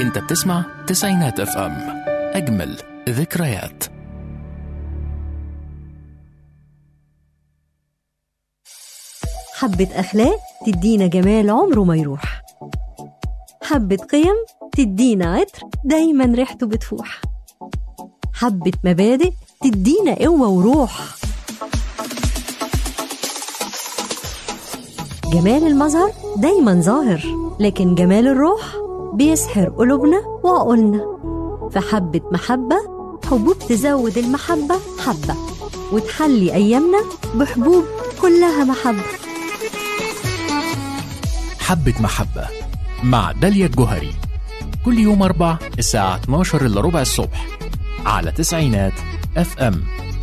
انت بتسمع تسعينات اف ام اجمل ذكريات حبة أخلاق تدينا جمال عمره ما يروح حبة قيم تدينا عطر دايما ريحته بتفوح حبة مبادئ تدينا قوة وروح جمال المظهر دايما ظاهر لكن جمال الروح بيسحر قلوبنا وعقولنا فحبة محبة حبوب تزود المحبة حبة وتحلي أيامنا بحبوب كلها محبة حبة محبة مع داليا الجوهري كل يوم أربع الساعة 12 إلا ربع الصبح على تسعينات اف ام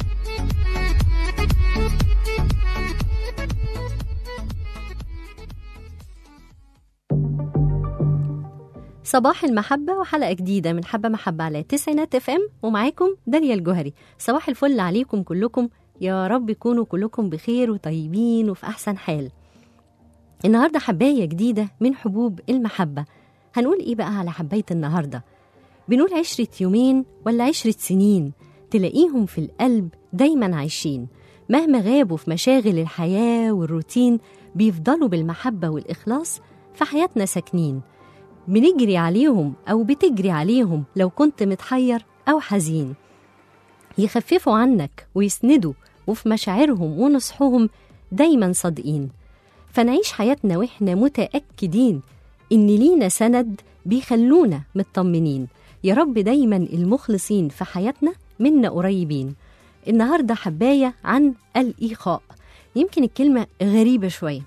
صباح المحبة وحلقة جديدة من حبة محبة على تسعينات اف ام ومعاكم داليا الجوهري صباح الفل عليكم كلكم يا رب يكونوا كلكم بخير وطيبين وفي أحسن حال النهاردة حباية جديدة من حبوب المحبة هنقول إيه بقى على حباية النهاردة بنقول عشرة يومين ولا عشرة سنين تلاقيهم في القلب دايما عايشين مهما غابوا في مشاغل الحياة والروتين بيفضلوا بالمحبة والإخلاص في حياتنا ساكنين بنجري عليهم أو بتجري عليهم لو كنت متحير أو حزين يخففوا عنك ويسندوا وفي مشاعرهم ونصحهم دايما صادقين فنعيش حياتنا واحنا متأكدين إن لينا سند بيخلونا مطمنين يا رب دايما المخلصين في حياتنا منا قريبين النهاردة حباية عن الإيخاء يمكن الكلمة غريبة شوية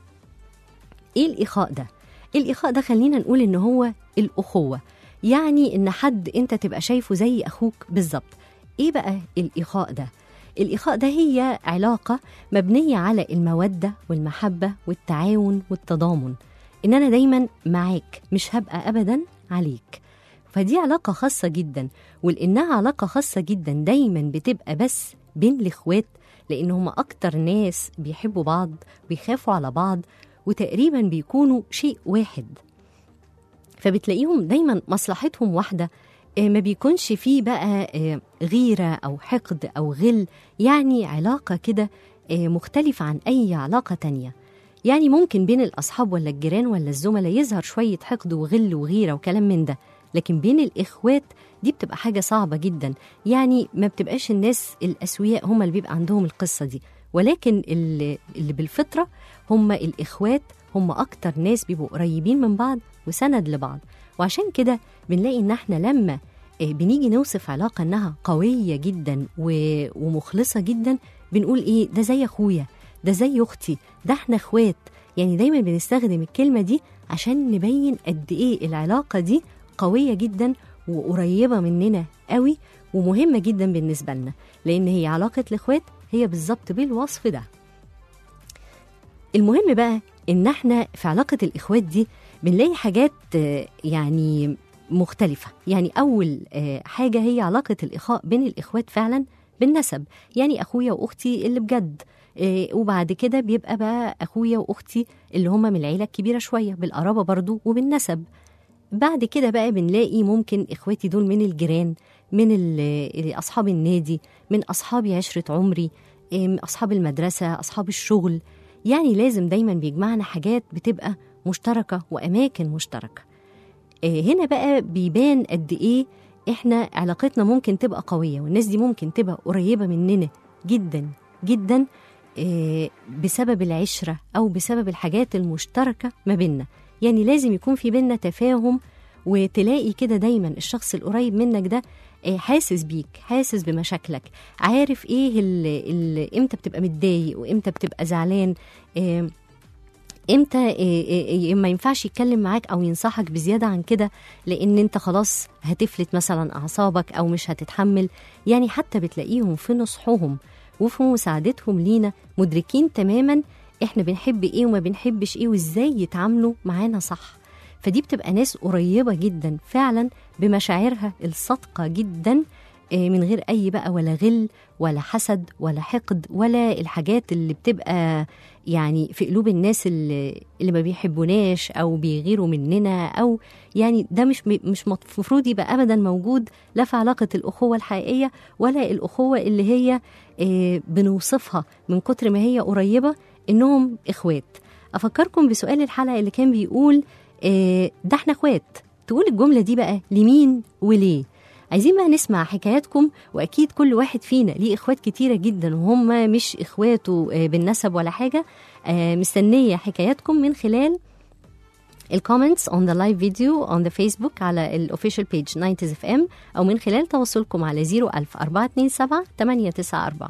إيه الإيخاء ده؟ الإيخاء ده خلينا نقول إن هو الأخوة يعني إن حد أنت تبقى شايفه زي أخوك بالظبط إيه بقى الإيخاء ده؟ الإيخاء ده هي علاقة مبنية على المودة والمحبة والتعاون والتضامن إن أنا دايما معاك مش هبقى أبدا عليك فدي علاقة خاصة جدا ولأنها علاقة خاصة جدا دايما بتبقى بس بين الإخوات لأن هم أكتر ناس بيحبوا بعض بيخافوا على بعض وتقريبا بيكونوا شيء واحد فبتلاقيهم دايما مصلحتهم واحدة آه، ما بيكونش فيه بقى آه، غيرة أو حقد أو غل يعني علاقة كده آه، مختلفة عن أي علاقة تانية يعني ممكن بين الأصحاب ولا الجيران ولا الزملاء يظهر شوية حقد وغل وغيرة وكلام من ده لكن بين الإخوات دي بتبقى حاجة صعبة جدا يعني ما بتبقاش الناس الأسوياء هم اللي بيبقى عندهم القصة دي ولكن اللي, اللي بالفطرة هم الإخوات هم أكتر ناس بيبقوا قريبين من بعض وسند لبعض وعشان كده بنلاقي إن احنا لما آه، بنيجي نوصف علاقة إنها قوية جدا و- ومخلصة جدا بنقول إيه ده زي أخويا ده زي أختي ده احنا إخوات يعني دايما بنستخدم الكلمة دي عشان نبين قد إيه العلاقة دي قوية جدا وقريبة مننا قوي ومهمة جدا بالنسبة لنا لأن هي علاقة الإخوات هي بالظبط بالوصف ده المهم بقى ان احنا في علاقه الاخوات دي بنلاقي حاجات آه، يعني مختلفه يعني اول آه، حاجه هي علاقه الاخاء بين الاخوات فعلا بالنسب يعني اخويا واختي اللي بجد آه، وبعد كده بيبقى بقى اخويا واختي اللي هم من العيله الكبيره شويه بالقرابه برضو وبالنسب بعد كده بقى بنلاقي ممكن اخواتي دول من الجيران من ال- اصحاب النادي من اصحابي عشره عمري آم، اصحاب المدرسه اصحاب الشغل يعني لازم دايما بيجمعنا حاجات بتبقى مشتركه واماكن مشتركه آه، هنا بقى بيبان قد ايه احنا علاقتنا ممكن تبقى قويه والناس دي ممكن تبقى قريبه مننا جدا جدا آه، بسبب العشره او بسبب الحاجات المشتركه ما بيننا يعني لازم يكون في بيننا تفاهم وتلاقي كده دايما الشخص القريب منك ده آه، حاسس بيك حاسس بمشاكلك عارف ايه اللي اللي امتى بتبقى متضايق وامتى بتبقى زعلان آه، امتى آه، آه، ما ينفعش يتكلم معاك او ينصحك بزياده عن كده لان انت خلاص هتفلت مثلا اعصابك او مش هتتحمل يعني حتى بتلاقيهم في نصحهم وفي مساعدتهم لينا مدركين تماما احنا بنحب ايه وما بنحبش ايه وازاي يتعاملوا معانا صح فدي بتبقى ناس قريبه جدا فعلا بمشاعرها الصادقه جدا آه، من غير اي بقى ولا غل ولا حسد ولا حقد ولا الحاجات اللي بتبقى يعني في قلوب الناس اللي, اللي ما بيحبوناش او بيغيروا مننا او يعني ده مش مش المفروض يبقى ابدا موجود لا في علاقه الاخوه الحقيقيه ولا الاخوه اللي هي آه، بنوصفها من كتر ما هي قريبه انهم اخوات افكركم بسؤال الحلقه اللي كان بيقول آه، ده احنا اخوات تقول الجمله دي بقى لمين وليه عايزين بقى نسمع حكاياتكم واكيد كل واحد فينا ليه اخوات كتيره جدا وهم مش اخواته آه، بالنسب ولا حاجه آه، مستنيه حكاياتكم من خلال الكومنتس on the live video on the Facebook على الاوفيشال بيج 90 اف ام او من خلال تواصلكم على 01000 427 894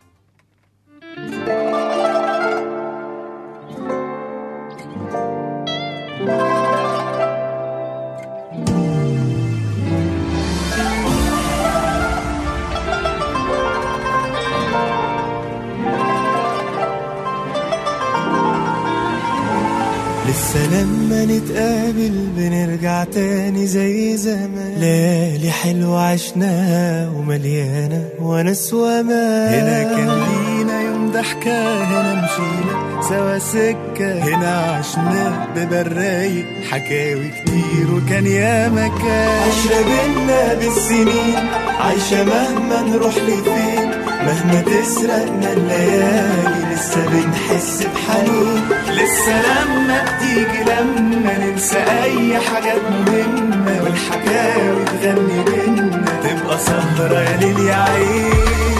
لسه لما نتقابل بنرجع تاني زي زمان ليالي حلوة عشناها ومليانة ونس ومان هنا كان لينا يوم ضحكة هنا مشينا سوا سكة هنا عشنا ببرايق حكاوي كتير وكان يا مكان عشرة بينا بالسنين عايشة مهما نروح لفين مهما تسرقنا الليالي لسه بنحس بحنين لسه لما بتيجي لما ننسى اي حاجات مهمة والحكاوي تغني بينا تبقى سهرة يا ليل يا عين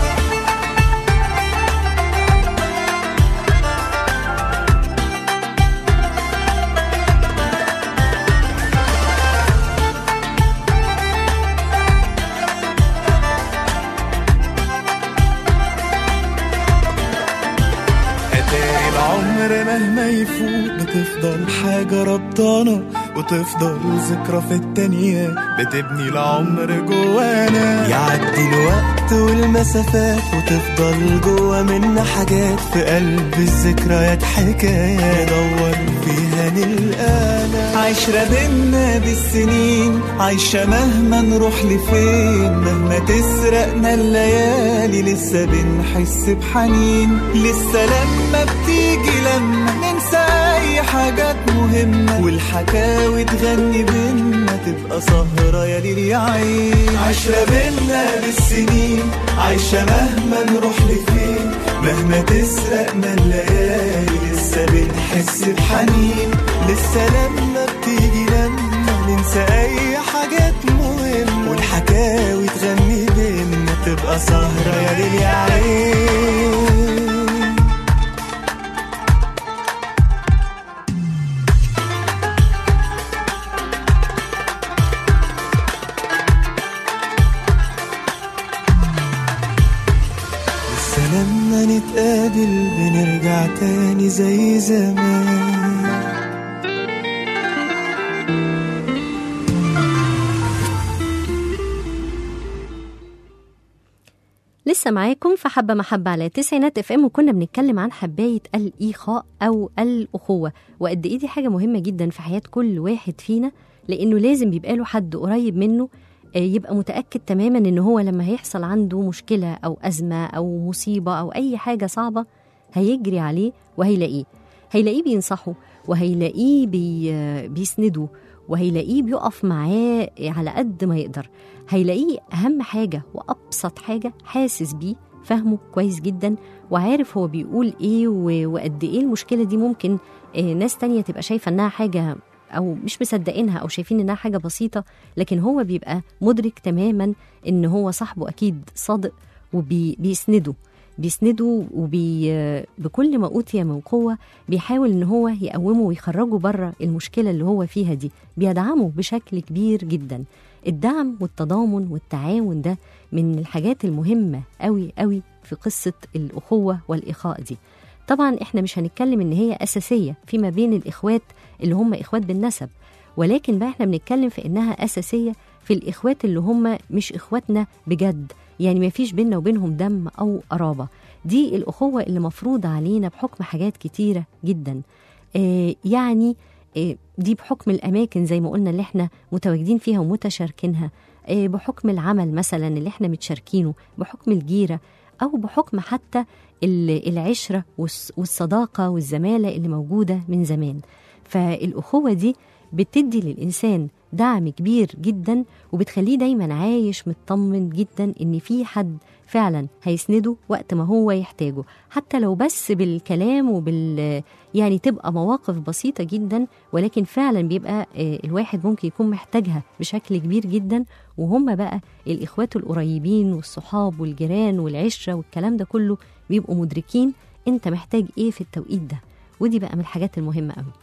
أتاري العمر مهما يفوت بتفضل حاجة ربطانة وتفضل ذكرى في التانية بتبني العمر جوانا يعدي الوقت والمسافات وتفضل جوا منا حاجات في قلب الذكريات حكاية ندور فيها نلقانا عشرة بينا بالسنين عايشة مهما نروح لفين مهما تسرقنا الليالي لسه بنحس بحنين لسه لما بتيجي لما ننسى اي حاجات مهمة والحكاوي تغني بينا تبقى سهرة يا ليل يا عين عشرة بينا بالسنين عايشة مهما نروح لفين مهما تسرقنا الليالي لسه بنحس بحنين لسه لما بتيجي لما ننسى اي حاجات مهمة والحكاوي تغني بينا تبقى سهرة يا ليل يا عين لسه لما نتقابل بنرجع تاني زي زمان لسه معاكم في حبة محبة على تسعينات اف ام وكنا بنتكلم عن حباية الإيخاء أو الأخوة وقد إيه دي حاجة مهمة جدا في حياة كل واحد فينا لأنه لازم يبقى له حد قريب منه آه، يبقى متأكد تماما إن هو لما هيحصل عنده مشكلة أو أزمة أو مصيبة أو أي حاجة صعبة هيجري عليه وهيلاقيه هيلاقيه بينصحه وهيلاقيه بي بيسنده وهيلاقيه بيقف معاه على قد ما يقدر هيلاقيه أهم حاجة وأبسط حاجة حاسس بيه فاهمه كويس جدا وعارف هو بيقول ايه و- وقد ايه المشكلة دي ممكن آه، ناس تانية تبقى شايفة انها حاجة او مش مصدقينها او شايفين انها حاجة بسيطة لكن هو بيبقى مدرك تماما ان هو صاحبه اكيد صادق وبيسنده بيسنده وبي بكل ما اوتي من قوه بيحاول ان هو يقومه ويخرجه بره المشكله اللي هو فيها دي بيدعمه بشكل كبير جدا الدعم والتضامن والتعاون ده من الحاجات المهمه قوي قوي في قصه الاخوه والاخاء دي طبعا احنا مش هنتكلم ان هي اساسيه فيما بين الاخوات اللي هم اخوات بالنسب ولكن بقى احنا بنتكلم في انها اساسيه في الاخوات اللي هم مش اخواتنا بجد يعني ما فيش بيننا وبينهم دم او قرابه دي الاخوه اللي مفروضه علينا بحكم حاجات كتيره جدا آه يعني آه دي بحكم الاماكن زي ما قلنا اللي احنا متواجدين فيها ومتشاركينها آه بحكم العمل مثلا اللي احنا متشاركينه بحكم الجيره أو بحكم حتى ال- العشرة والص- والصداقة والزمالة اللي موجودة من زمان فالأخوة دي بتدي للإنسان دعم كبير جدا وبتخليه دايما عايش مطمن جدا إن في حد فعلا هيسنده وقت ما هو يحتاجه حتى لو بس بالكلام وبال يعني تبقى مواقف بسيطة جدا ولكن فعلا بيبقى آه، الواحد ممكن يكون محتاجها بشكل كبير جدا وهم بقى الإخوات القريبين والصحاب والجيران والعشرة والكلام ده كله بيبقوا مدركين انت محتاج ايه في التوقيت ده ودي بقى من الحاجات المهمة قوي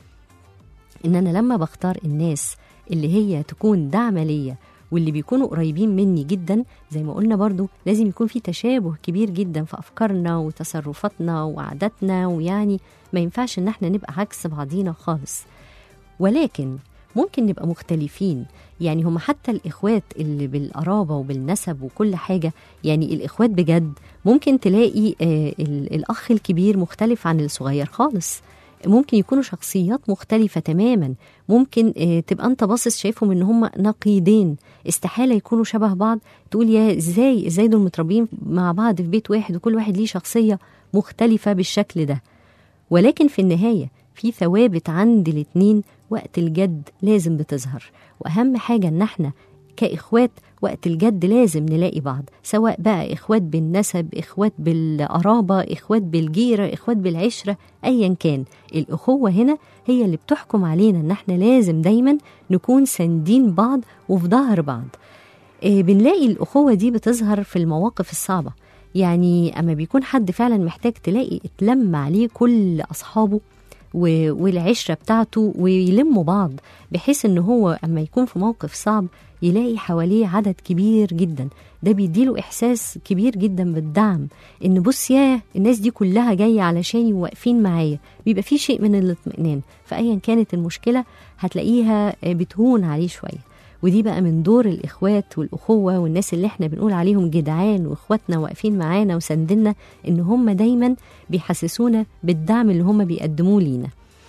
ان انا لما بختار الناس اللي هي تكون داعمة ليا واللي بيكونوا قريبين مني جدا زي ما قلنا برضو لازم يكون في تشابه كبير جدا في افكارنا وتصرفاتنا وعاداتنا ويعني ما ينفعش ان احنا نبقى عكس بعضينا خالص ولكن ممكن نبقى مختلفين يعني هم حتى الإخوات اللي بالقرابة وبالنسب وكل حاجة يعني الإخوات بجد ممكن تلاقي آه ال- الأخ الكبير مختلف عن الصغير خالص ممكن يكونوا شخصيات مختلفة تماما ممكن آه تبقى انت باصص شايفهم ان هم نقيضين استحالة يكونوا شبه بعض تقول يا ازاي ازاي دول متربيين مع بعض في بيت واحد وكل واحد ليه شخصية مختلفة بالشكل ده ولكن في النهاية في ثوابت عند الاتنين وقت الجد لازم بتظهر وأهم حاجة إن احنا كإخوات وقت الجد لازم نلاقي بعض سواء بقى إخوات بالنسب إخوات بالقرابة إخوات بالجيرة إخوات بالعشرة أيا كان الأخوة هنا هي اللي بتحكم علينا إن احنا لازم دايما نكون ساندين بعض وفي ظهر بعض آه، بنلاقي الأخوة دي بتظهر في المواقف الصعبة يعني أما بيكون حد فعلا محتاج تلاقي اتلم عليه كل أصحابه و- والعشرة بتاعته ويلموا بعض بحيث ان هو اما يكون في موقف صعب يلاقي حواليه عدد كبير جدا ده بيديله احساس كبير جدا بالدعم ان بص يا الناس دي كلها جايه علشاني وواقفين معايا بيبقى في شيء من الاطمئنان فايا كانت المشكله هتلاقيها بتهون عليه شويه ودي بقى من دور الاخوات والاخوه والناس اللي احنا بنقول عليهم جدعان واخواتنا واقفين معانا وسندنا ان هم دايما بيحسسونا بالدعم اللي هم بيقدموه لينا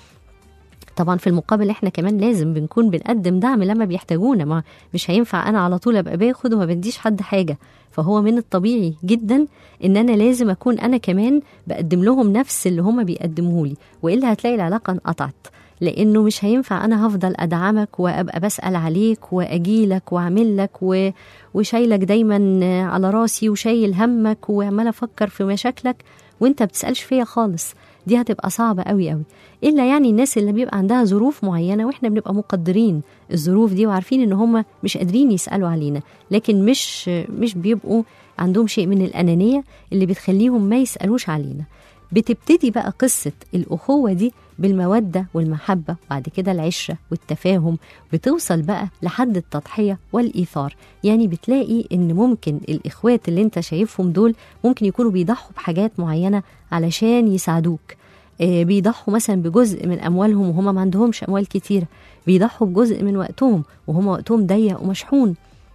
طبعا في المقابل احنا كمان لازم بنكون بنقدم دعم لما بيحتاجونا ما مش هينفع انا على طول ابقى باخد وما بديش حد حاجه فهو من الطبيعي جدا ان انا لازم اكون انا كمان بقدم لهم نفس اللي هم بيقدموه لي والا هتلاقي العلاقه انقطعت لانه مش هينفع انا هفضل ادعمك وابقى بسال عليك واجيلك واعمل لك و... وشايلك دايما على راسي وشايل همك وعمال افكر في مشاكلك وانت بتسالش فيا خالص دي هتبقى صعبة قوي قوي إلا يعني الناس اللي بيبقى عندها ظروف معينة وإحنا بنبقى مقدرين الظروف دي وعارفين إن هم مش قادرين يسألوا علينا لكن مش مش بيبقوا عندهم شيء من الأنانية اللي بتخليهم ما يسألوش علينا بتبتدي بقى قصة الأخوة دي بالمودة والمحبة بعد كده العشرة والتفاهم بتوصل بقى لحد التضحية والإيثار يعني بتلاقي إن ممكن الإخوات اللي أنت شايفهم دول ممكن يكونوا بيضحوا بحاجات معينة علشان يساعدوك آه، بيضحوا مثلا بجزء من أموالهم وهم ما عندهمش أموال كتيرة بيضحوا بجزء من وقتهم وهم وقتهم ضيق ومشحون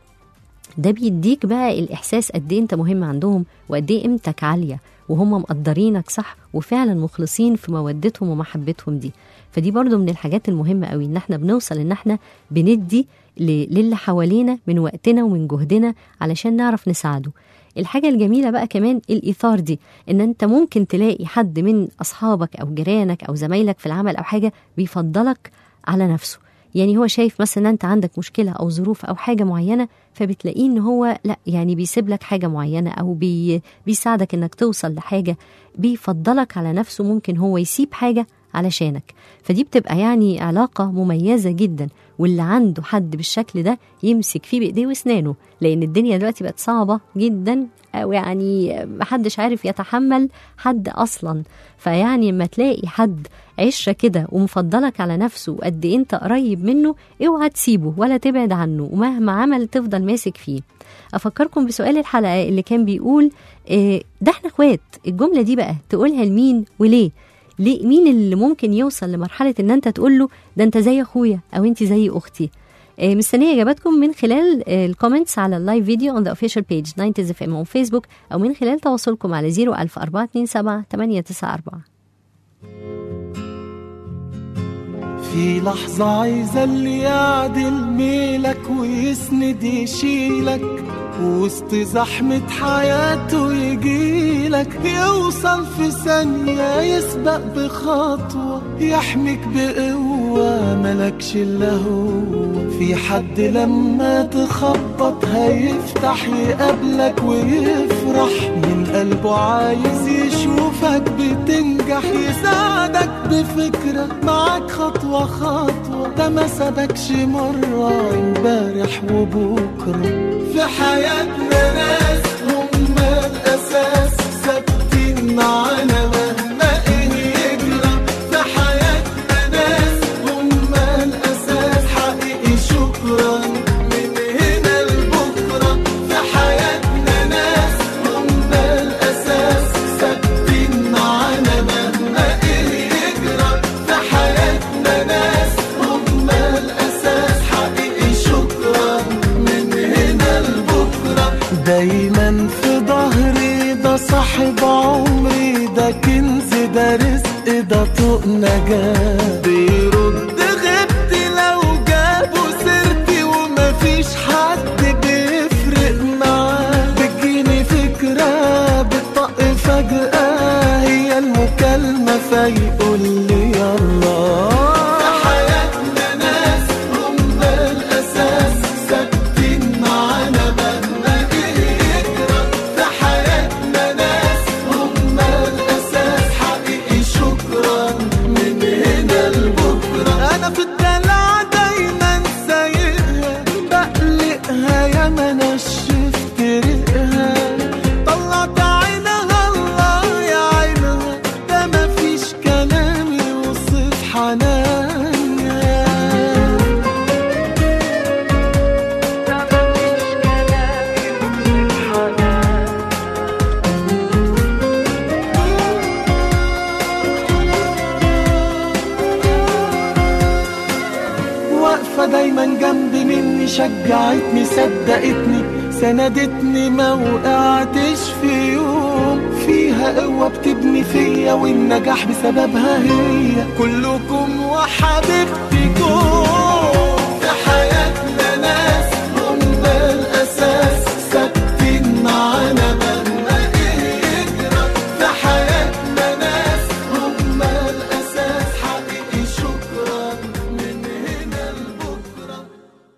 ده بيديك بقى الإحساس قد إيه أنت مهم عندهم وقد إيه قيمتك عالية وهم مقدرينك صح وفعلا مخلصين في مودتهم ومحبتهم دي فدي برضو من الحاجات المهمة قوي إن احنا بنوصل إن احنا بندي ل- للي حوالينا من وقتنا ومن جهدنا علشان نعرف نساعده الحاجة الجميلة بقى كمان الإيثار دي إن أنت ممكن تلاقي حد من أصحابك أو جيرانك أو زمايلك في العمل أو حاجة بيفضلك على نفسه يعني هو شايف مثلا ان انت عندك مشكله او ظروف او حاجه معينه فبتلاقيه ان هو لا يعني بيسيب لك حاجه معينه او بي بيساعدك انك توصل لحاجه بيفضلك على نفسه ممكن هو يسيب حاجه علشانك فدي بتبقى يعني علاقه مميزه جدا واللي عنده حد بالشكل ده يمسك فيه بايديه واسنانه لان الدنيا دلوقتي بقت صعبه جدا او يعني محدش عارف يتحمل حد اصلا فيعني لما تلاقي حد عشره كده ومفضلك على نفسه وقد إيه انت قريب منه اوعى تسيبه ولا تبعد عنه ومهما عمل تفضل ماسك فيه افكركم بسؤال الحلقه اللي كان بيقول إيه ده احنا اخوات الجمله دي بقى تقولها لمين وليه ليه مين اللي ممكن يوصل لمرحله ان انت تقول له ده انت زي اخويا او انت زي اختي آه، مستنيه اجاباتكم من خلال آه، الكومنتس على اللايف فيديو on the official page 90 اف ام on فيسبوك او من خلال تواصلكم على 01427 894 في لحظة عايزة اللي يعدل ميلك ويسند يشيلك وسط زحمة حياته يجيلك يوصل في ثانية يسبق بخطوة يحميك بقوة ملكش إلا هو في حد لما تخبط هيفتح يقابلك ويفرح من قلبه عايز يشوفك بتنجح يساعدك بفكرة معاك خطوة خطوة ده ما سابكش مرة امبارح وبكرة في حياتنا ناس هم الأساس ثابتين معانا مهما إيه يجرى في حياتنا ناس هم الأساس حقيقي شكرا من هنا لبكرة في حياتنا ناس هم الأساس ثابتين معانا مهما إيه يجرى في حياتنا ناس هم الأساس حقيقي شكرا من هنا لبكرة دايما في ظهري ده صاحب عمري ده كنز ده رزق ده طوق نجاة بيرد غبتي لو جابوا سيرتي ومفيش حد بيفرق معاه بتجيني فكرة بتطق فجأة هي المكالمة فيقول لي يلا في حياتنا ناس هم الأساس ثابتين معانا مهما إيه يجرى في حياتنا ناس هم الأساس حقيقي شكرا من هنا لبكرة أنا في الدلع دايما سايقها بقلقها يا ما نشفت ريقها طلعت عينها الله يا عينها ده مفيش كلام يوصف حنانها واقفة دايما جنبي مني شجعتني صدقتني سندتني ما وقعتش في يوم فيها قوة بتبني فيا والنجاح بسببها هي كلكم وحبيبتكم في حياتنا ناس هم الأساس ثابتين معانا مهما إيه يجرى في حياتنا ناس هم الأساس حقيقي شكرا من هنا لبكرة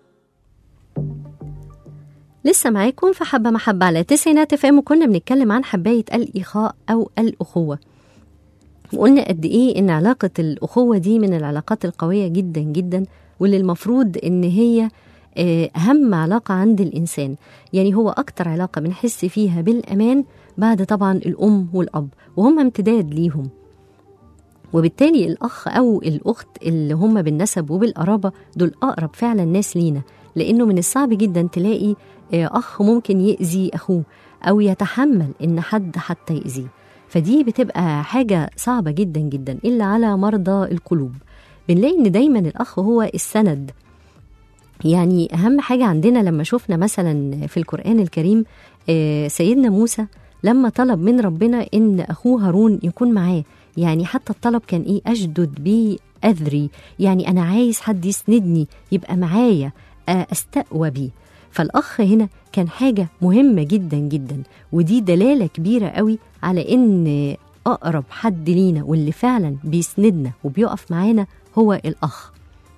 لسه معاكم في حبة محبة على تسعينات اف ام وكنا بنتكلم عن حباية الإخاء أو الأخوة وقلنا قد إيه إن علاقة الأخوة دي من العلاقات القوية جدا جدا واللي المفروض إن هي آه، أهم علاقة عند الإنسان يعني هو أكتر علاقة بنحس فيها بالأمان بعد طبعا الأم والأب وهم امتداد ليهم وبالتالي الأخ أو الأخت اللي هم بالنسب وبالقرابة دول أقرب فعلا ناس لينا لأنه من الصعب جدا تلاقي آه، أخ ممكن يأذي أخوه أو يتحمل إن حد حتى يأذيه فدي بتبقى حاجة صعبة جدا جدا إلا على مرضى القلوب بنلاقي إن دايما الأخ هو السند يعني أهم حاجة عندنا لما شفنا مثلا في القرآن الكريم آه، سيدنا موسى لما طلب من ربنا إن أخوه هارون يكون معاه يعني حتى الطلب كان إيه أشدد بيه أذري يعني أنا عايز حد يسندني يبقى معايا آه، أستقوى بيه فالأخ هنا كان حاجة مهمة جدا جدا ودي دلالة كبيرة قوي على إن أقرب حد لينا واللي فعلا بيسندنا وبيقف معانا هو الأخ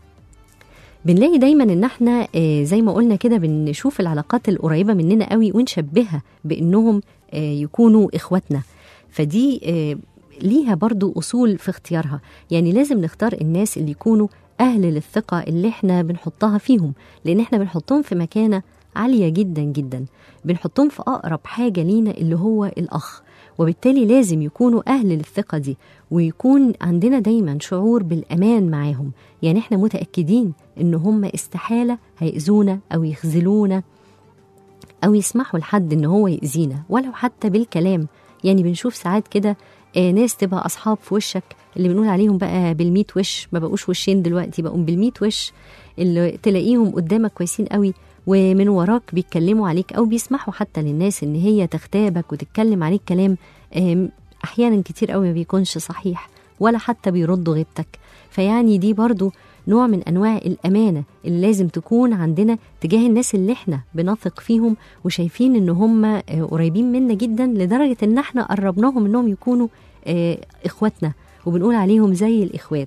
بنلاقي دايما ان احنا آه، زي ما قلنا كده بنشوف العلاقات القريبه مننا قوي ونشبهها بانهم آه، يكونوا اخواتنا فدي آه، ليها برضو اصول في اختيارها يعني لازم نختار الناس اللي يكونوا اهل للثقه اللي احنا بنحطها فيهم لان احنا بنحطهم في مكانه عاليه جدا جدا بنحطهم في اقرب حاجه لينا اللي هو الاخ وبالتالي لازم يكونوا أهل للثقة دي ويكون عندنا دايما شعور بالأمان معاهم يعني احنا متأكدين إن هم استحالة هيأذونا أو يخذلونا أو يسمحوا لحد إن هو يأذينا ولو حتى بالكلام يعني بنشوف ساعات كده آه، ناس تبقى أصحاب في وشك اللي بنقول عليهم بقى بالميت وش ما بقوش وشين دلوقتي بقوا بالميت وش اللي تلاقيهم قدامك كويسين قوي ومن وراك بيتكلموا عليك او بيسمحوا حتى للناس ان هي تغتابك وتتكلم عليك كلام آم، احيانا كتير قوي ما بيكونش صحيح ولا حتى بيردوا غيبتك فيعني دي برضو نوع من انواع الامانه اللي لازم تكون عندنا تجاه الناس اللي احنا بنثق فيهم وشايفين ان هم آه، قريبين منا جدا لدرجه ان احنا قربناهم انهم يكونوا آه، اخواتنا وبنقول عليهم زي الاخوات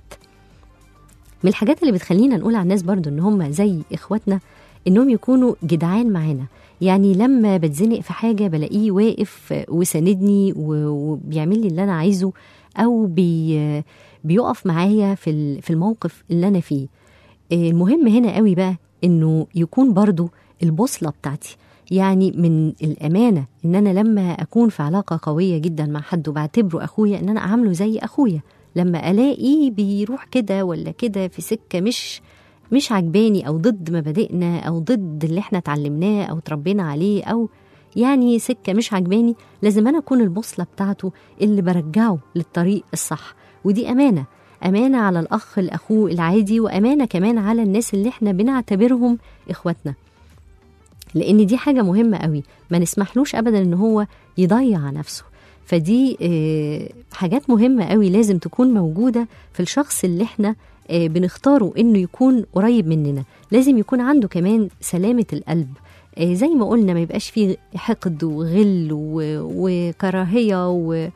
من الحاجات اللي بتخلينا نقول على الناس برضو ان هم زي اخواتنا انهم يكونوا جدعان معانا يعني لما بتزنق في حاجه بلاقيه واقف وساندني و- وبيعمل لي اللي انا عايزه او بي بيقف معايا في ال- في الموقف اللي انا فيه آه، المهم هنا قوي بقى انه يكون برضو البوصله بتاعتي يعني من الامانه ان انا لما اكون في علاقه قويه جدا مع حد وبعتبره اخويا ان انا اعامله زي اخويا لما الاقيه بيروح كده ولا كده في سكه مش مش عجباني او ضد مبادئنا او ضد اللي احنا اتعلمناه او اتربينا عليه او يعني سكه مش عجباني لازم انا اكون البوصله بتاعته اللي برجعه للطريق الصح ودي امانه امانه على الاخ الاخوه العادي وامانه كمان على الناس اللي احنا بنعتبرهم اخواتنا لان دي حاجه مهمه قوي ما نسمحلوش ابدا ان هو يضيع نفسه فدي آه، حاجات مهمه قوي لازم تكون موجوده في الشخص اللي احنا آه، بنختاره انه يكون قريب مننا لازم يكون عنده كمان سلامه القلب آه، زي ما قلنا ما يبقاش فيه حقد وغل و- وكراهيه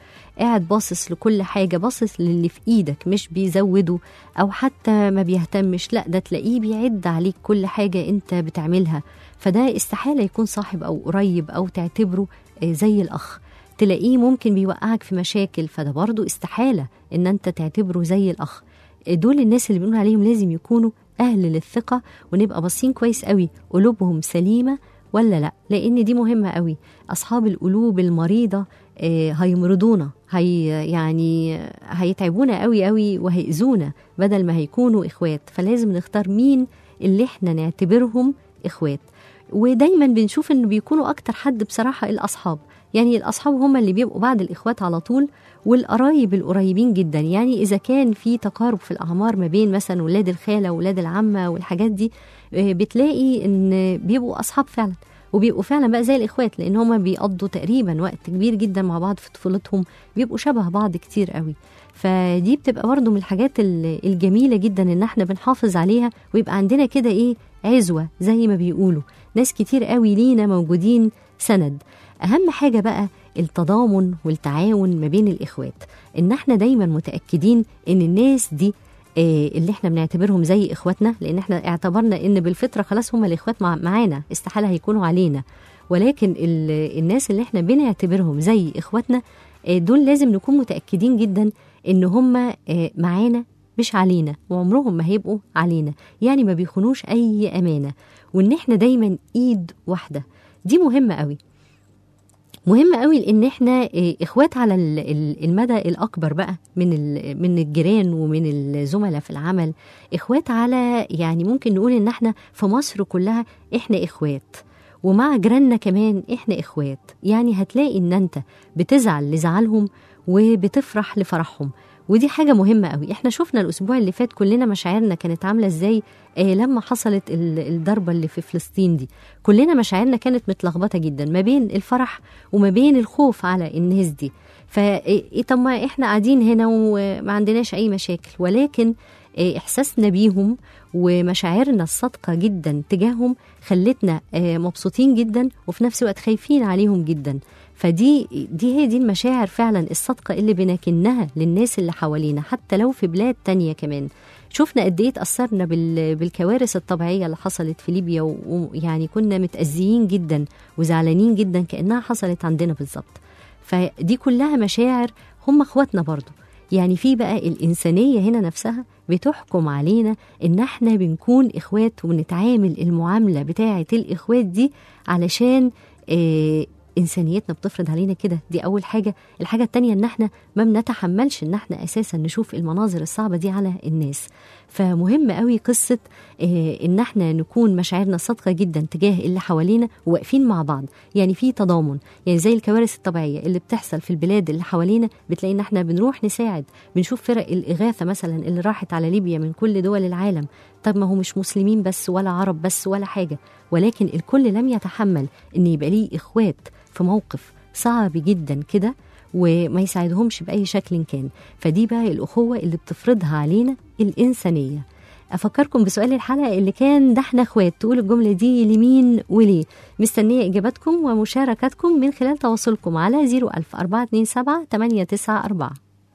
وقاعد باصص لكل حاجه باصص للي في ايدك مش بيزوده او حتى ما بيهتمش لا ده تلاقيه بيعد عليك كل حاجه انت بتعملها فده استحاله يكون صاحب او قريب او تعتبره آه، زي الاخ تلاقيه ممكن بيوقعك في مشاكل فده برضه استحاله ان انت تعتبره زي الاخ دول الناس اللي بنقول عليهم لازم يكونوا اهل للثقه ونبقى باصين كويس قوي قلوبهم سليمه ولا لا لان دي مهمه قوي اصحاب القلوب المريضه آه، هيمرضونا هي يعني هيتعبونا قوي قوي وهيأذونا بدل ما هيكونوا اخوات فلازم نختار مين اللي احنا نعتبرهم اخوات ودايما بنشوف انه بيكونوا اكتر حد بصراحه الاصحاب يعني الاصحاب هم اللي بيبقوا بعد الاخوات على طول والقرايب القريبين جدا يعني اذا كان في تقارب في الاعمار ما بين مثلا ولاد الخاله وولاد العمه والحاجات دي آه، بتلاقي ان بيبقوا اصحاب فعلا وبيبقوا فعلا بقى زي الاخوات لان هما بيقضوا تقريبا وقت كبير جدا مع بعض في طفولتهم بيبقوا شبه بعض كتير قوي فدي بتبقى برضو من الحاجات ال- الجميله جدا ان احنا بنحافظ عليها ويبقى عندنا كده ايه عزوه زي ما بيقولوا ناس كتير قوي لينا موجودين سند اهم حاجه بقى التضامن والتعاون ما بين الاخوات ان احنا دايما متاكدين ان الناس دي آه، اللي احنا بنعتبرهم زي اخواتنا لان احنا اعتبرنا ان بالفطره خلاص هم الاخوات مع معانا استحاله هيكونوا علينا ولكن ال- الناس اللي احنا بنعتبرهم زي اخواتنا آه، دول لازم نكون متاكدين جدا ان هم آه، معانا مش علينا وعمرهم ما هيبقوا علينا يعني ما بيخونوش اي امانه وان احنا دايما ايد واحده دي مهمه قوي مهم قوي لان احنا إيه، اخوات على ال- ال- المدى الاكبر بقى من ال- من الجيران ومن الزملاء في العمل اخوات على يعني ممكن نقول ان احنا في مصر كلها احنا اخوات ومع جيراننا كمان احنا اخوات يعني هتلاقي ان انت بتزعل لزعلهم وبتفرح لفرحهم ودي حاجة مهمة قوي احنا شفنا الأسبوع اللي فات كلنا مشاعرنا كانت عاملة ازاي آه لما حصلت ال- الضربة اللي في فلسطين دي كلنا مشاعرنا كانت متلخبطة جدا ما بين الفرح وما بين الخوف على الناس دي ف إيه- طب ما احنا قاعدين هنا وما عندناش أي مشاكل ولكن آه، إحساسنا بيهم ومشاعرنا الصادقة جدا تجاههم خلتنا آه، مبسوطين جدا وفي نفس الوقت خايفين عليهم جدا فدي دي هي دي المشاعر فعلا الصادقة اللي بنكنها للناس اللي حوالينا حتى لو في بلاد تانية كمان شفنا قد ايه اتأثرنا بال- بالكوارث الطبيعية اللي حصلت في ليبيا و- ويعني كنا متأذيين جدا وزعلانين جدا كأنها حصلت عندنا بالظبط فدي كلها مشاعر هم اخواتنا برضو يعني في بقى الإنسانية هنا نفسها بتحكم علينا إن احنا بنكون إخوات ونتعامل المعاملة بتاعة الإخوات دي علشان آه إنسانيتنا بتفرض علينا كده دي أول حاجة الحاجة التانية إن احنا ما بنتحملش إن احنا أساسا نشوف المناظر الصعبة دي على الناس فمهم قوي قصة آه إن احنا نكون مشاعرنا صادقة جدا تجاه اللي حوالينا وواقفين مع بعض يعني في تضامن يعني زي الكوارث الطبيعية اللي بتحصل في البلاد اللي حوالينا بتلاقي إن احنا بنروح نساعد بنشوف فرق الإغاثة مثلا اللي راحت على ليبيا من كل دول العالم طب ما هو مش مسلمين بس ولا عرب بس ولا حاجة ولكن الكل لم يتحمل إن يبقى ليه إخوات في موقف صعب جدا كده وما يساعدهمش بأي شكل كان فدي بقى الأخوة اللي بتفرضها علينا الإنسانية أفكركم بسؤال الحلقة اللي كان ده احنا اخوات تقول الجملة دي لمين وليه مستنية إجاباتكم ومشاركاتكم من خلال تواصلكم على 01000 427 894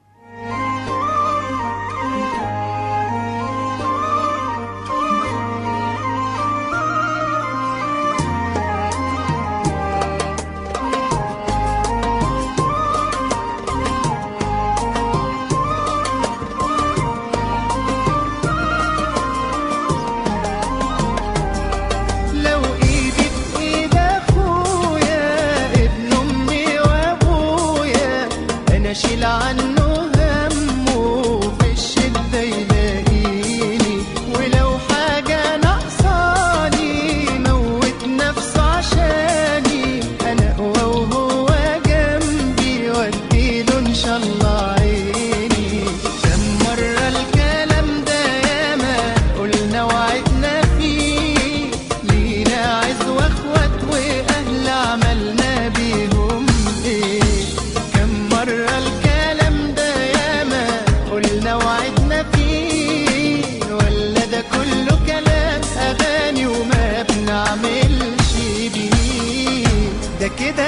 لو ايدي في ايد اخويا ابن امي وابويا انا اشيل عنه همه في الشده يلاقيني ولو حاجه ناقصاني موت نفسه عشاني انا اقوى وهو جنبي واديله ان شاء الله عيني كم مره الكلام ده ياما قلنا وعدنا فيه لينا عز واخوات واهل عملنا بيهم ايه كم مرة الكلام ده ياما قلنا وعدنا فيه ولا ده كله كلام اغاني وما بنعملش بيه ده كده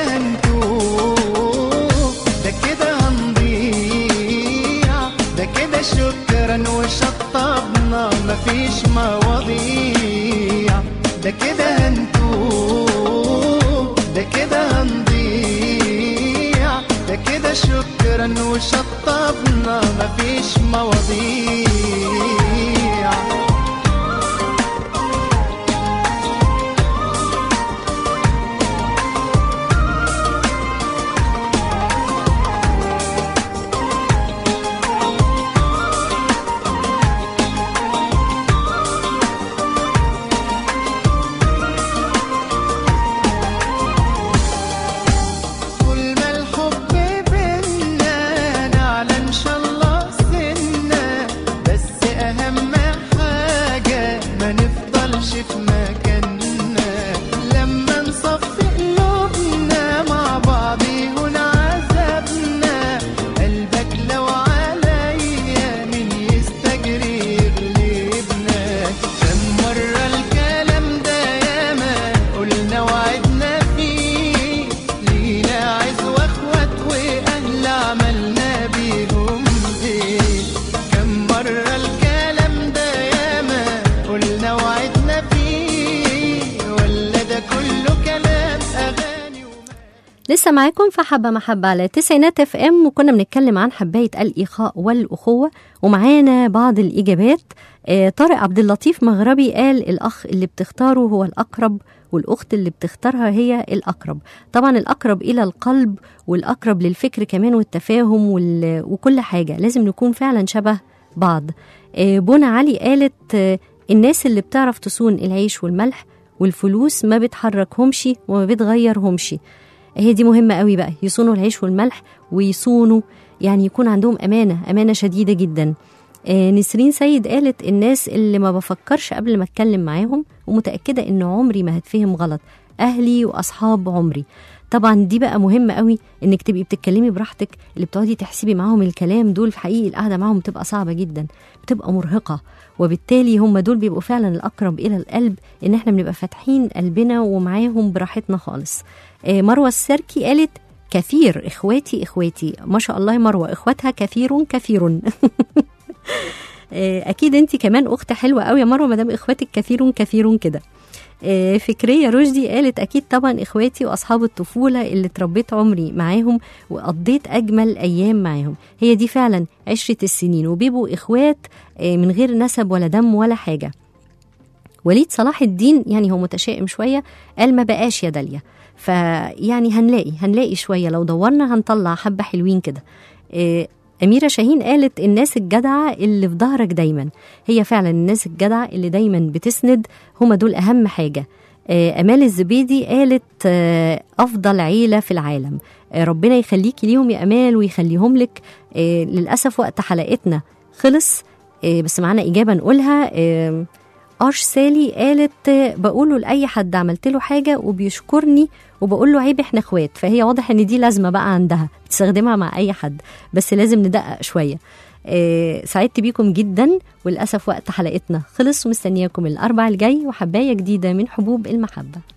هنتوه ده كده هنضيع ده كده شكرا وشطبنا مفيش مواضيع ده كده هنتوه ده كده هنضيع ده كده شكرا وشطبنا مفيش مواضيع طول ما الحب بينا نعلى ان شاء الله سنة بس اهم حاجة ما نفضلش في مكاننا لما نصفي قلوبنا مع بعض يهون عذابنا قلبك لو عليا من يستجري يغلبنا كم مرة الكلام ده ياما قلنا وعدنا فيه لينا عز واخوات واهل عملنا بيهم ايه كم مرة الكلام ده ياما قلنا وعدنا فيه ولا ده كله كلام اغاني وما لسه معاكم في حبة محبة على تسعينات اف ام وكنا بنتكلم عن حباية الإخاء والأخوة ومعانا بعض الإجابات آه، طارق عبد اللطيف مغربي قال الأخ اللي بتختاره هو الأقرب والأخت اللي بتختارها هي الأقرب طبعا الأقرب إلى القلب والأقرب للفكر كمان والتفاهم وال... وكل حاجة لازم نكون فعلا شبه بعض آه، بونا علي قالت آه، الناس اللي بتعرف تصون العيش والملح والفلوس ما بتحركهمش وما بتغيرهمش هي دي مهمة قوي بقى يصونوا العيش والملح ويصونوا يعني يكون عندهم أمانة أمانة شديدة جدا آه، نسرين سيد قالت الناس اللي ما بفكرش قبل ما اتكلم معاهم ومتأكدة ان عمري ما هتفهم غلط أهلي وأصحاب عمري طبعا دي بقى مهمة قوي انك تبقي بتتكلمي براحتك اللي بتقعدي تحسبي معاهم الكلام دول في حقيقي القعدة معاهم بتبقى صعبة جدا بتبقى مرهقة وبالتالي هم دول بيبقوا فعلا الأقرب إلى القلب إن احنا بنبقى فاتحين قلبنا ومعاهم براحتنا خالص آه، مروة السركي قالت كثير إخواتي إخواتي ما شاء الله يا مروة إخواتها كثير كثير آه، أكيد أنت كمان أخت حلوة قوي يا مروة مدام إخواتك كثير كثير كده آه، فكرية رشدي قالت أكيد طبعا إخواتي وأصحاب الطفولة اللي اتربيت عمري معاهم وقضيت أجمل أيام معاهم هي دي فعلا عشرة السنين وبيبقوا إخوات آه، من غير نسب ولا دم ولا حاجة وليد صلاح الدين يعني هو متشائم شوية قال ما بقاش يا داليا فيعني هنلاقي هنلاقي شوية لو دورنا هنطلع حبة حلوين كده آه، أميرة شاهين قالت الناس الجدعة اللي في ظهرك دايما هي فعلا الناس الجدعة اللي دايما بتسند هما دول أهم حاجة آه، أمال الزبيدي قالت آه، أفضل عيلة في العالم آه، ربنا يخليكي ليهم يا أمال ويخليهم لك آه، للأسف وقت حلقتنا خلص آه، بس معانا إجابة نقولها آه، اش سالي قالت آه، بقوله لاي حد عملت له حاجه وبيشكرني وبقول له عيب احنا اخوات فهي واضح ان دي لازمه بقى عندها بتستخدمها مع اي حد بس لازم ندقق شويه آه، سعدت بيكم جدا وللاسف وقت حلقتنا خلص ومستنياكم الاربع الجاي وحبايه جديده من حبوب المحبه